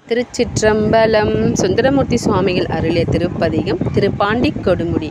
திருச்சிற்றம்பலம் சுந்தரமூர்த்தி சுவாமிகள் அருளிய திருப்பதிகம் திருப்பாண்டி கொடுமுடி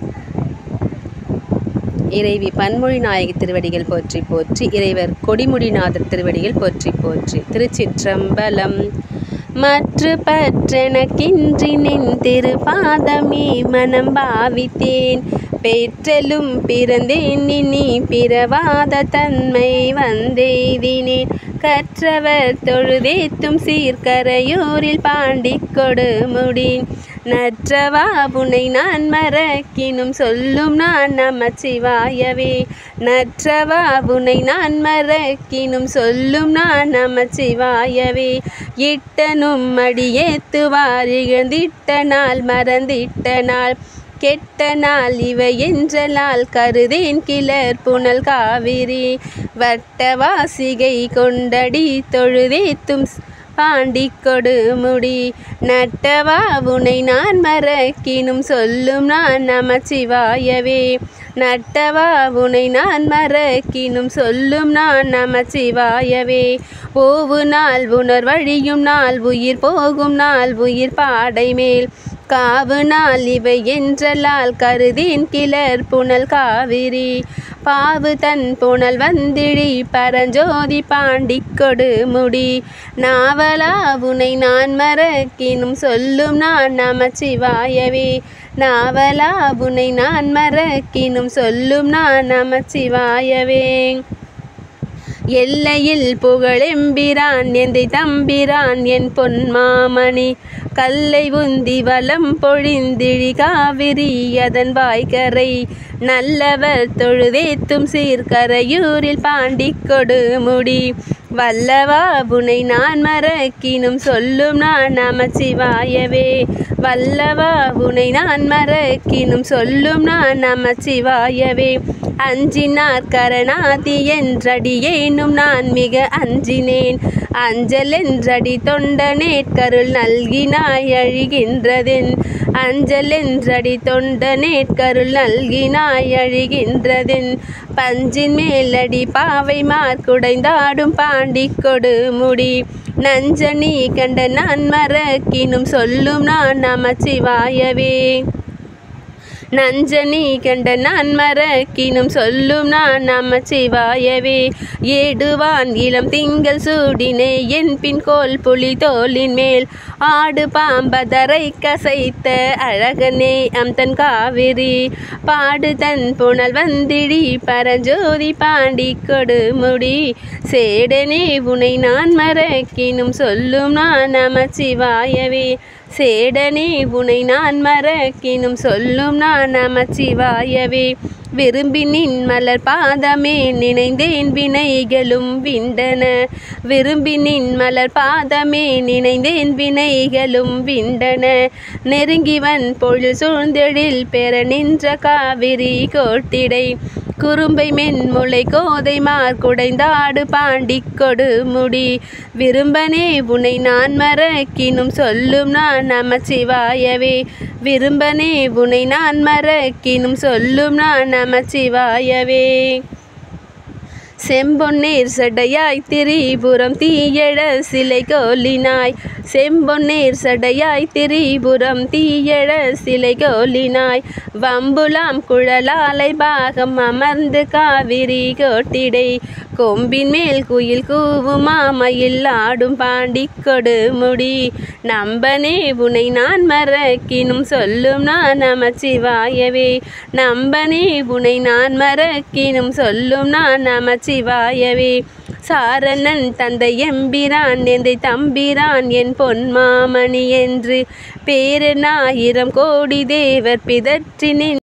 இறைவி பன்மொழி நாயகி திருவடிகள் போற்றி போற்றி இறைவர் கொடிமுடிநாதர் திருவடிகள் போற்றி போற்றி திருச்சிற்றம்பலம் மற்று பற்றெனக்கின்றி நின் திருப்பாதமே மனம் பாவித்தேன் பெற்றலும் பிறந்தேன் இனி பிறவாத தன்மை வந்தெய்தினேன் கற்றவர் தொழுதேத்தும் சீர்கரையூரில் பாண்டி கொடுமுடின் நற்றவா புனை நான் மறக்கினும் சொல்லும் நான் நமச்சிவாயவே நற்றவா புனை நான் மறக்கினும் சொல்லும் நான் நமச்சிவாயவே இட்டனும் அடியேத்துவார் இழந்திட்ட நாள் மறந்திட்ட நாள் கெட்ட நாள் இவை என்றலால் கருதேன் கிளர் புனல் காவிரி வட்ட வாசிகை கொண்டடி தொழுதேத்தும் பாண்டி கொடுமுடி நட்டவா உனை நான் மறக்கினும் சொல்லும் நான் நமச்சிவாயவே நட்டவா உனை நான் மறக்கினும் சொல்லும் நான் நமச்சிவாயவே ஓவு நாள் உணர் வழியும் நாள் உயிர் போகும் நாள் உயிர் பாடை மேல் காவு நாள் இவை என்றலால் கருதேன் கிளர் புனல் காவிரி பாவு தன் புனல் வந்திழி பரஞ்சோதி பாண்டி கொடுமுடி நாவலா உனை நான் மறக்கினும் சொல்லும் நான் நமச்சிவாயவே நாவலா உனை நான் மறக்கினும் சொல்லும் நான் நமச்சிவாயவே எல்லையில் புகழெம்பிரான் எந்தை தம்பிரான் என் பொன்மாமணி கல்லை உந்தி வலம் பொழிந்திழி காவிரி அதன் வாய்கரை நல்லவர் தொழுதேத்தும் சீர்கரையூரில் பாண்டி கொடுமுடி வல்லவா புனை நான் மறக்கினும் சொல்லும் நான் நமச்சிவாயவே வல்லவா புனை நான் மறக்கினும் சொல்லும் நான் நமச்சிவாயவே அஞ்சினார் கரணாதி என்றடியேனும் நான் மிக அஞ்சினேன் அஞ்சல் என்றடி தொண்டனேற்கருள் நல்கினாய் அழிகின்றதென் அஞ்சல் என்றடி தொண்டனேற்கருள் நல்கினாய் அழிகின்றதென் பஞ்சின் மேலடி பாவை மார்க்குடைந்தாடும் பாண்டி கொடுமுடி நஞ்சனி கண்ட நான் மறக்கினும் சொல்லும் நான் நமச்சிவாயவே நஞ்சனி கண்ட நான் மறக்கினும் சொல்லும் நான் நமச்சிவாயவே ஏடுவான் இளம் திங்கள் சூடினே என் பின் கோல் புலி தோலின் மேல் ஆடு பாம்பதரை கசைத்த அழகனே அம்தன் காவிரி பாடு தன் புனல் வந்திடி பரஞ்சோதி பாண்டி கொடுமுடி சேடனே உனை நான் மறக்கினும் சொல்லும் நான் நமச்சிவாயவே சேடனே உனை நான் மறக்கினும் சொல்லும் நான் நமச்சிவாயவே விரும்பி நின் மலர் பாதமே நினைந்தேன் வினைகளும் விண்டன விரும்பி நின் மலர் பாதமே நினைந்தேன் வினைகளும் விண்டன நெருங்கிவன் பொழுது சூழ்ந்தெழில் பெற நின்ற காவிரி கோட்டிடை குறும்பை மென்முளை கோதை மார்குடைந்தாடு பாண்டி கொடுமுடி விரும்பனே உனை நான் மறக்கினும் சொல்லும் நான் நமச்சிவாயவே விரும்பனே உனை நான் மறக்கினும் சொல்லும் நான் நமச்சிவாயவே செம்பொன்னீர் சடையாய் திரிபுரம் தீயழ சிலை கோலினாய் செம்பொன்னீர் சடையாய் திரிபுரம் தீயழ சிலை கோலினாய் வம்புலாம் குழலாலை பாகம் அமர்ந்து காவிரி கோட்டிடை கொம்பின் மேல் குயில் கூவுமாமையில் ஆடும் பாண்டி கொடுமுடி நம்பனே உனை நான் மறக்கினும் சொல்லும் நான் நமச்சிவாயவே நம்பனே உனை நான் மறக்கினும் சொல்லும் நான் நமச்சிவாயவே சாரணன் தந்தை எம்பிரான் எந்தை தம்பிரான் என் பொன்மாமணி என்று பேரனாயிரம் கோடி தேவர் பிதற்றி நின்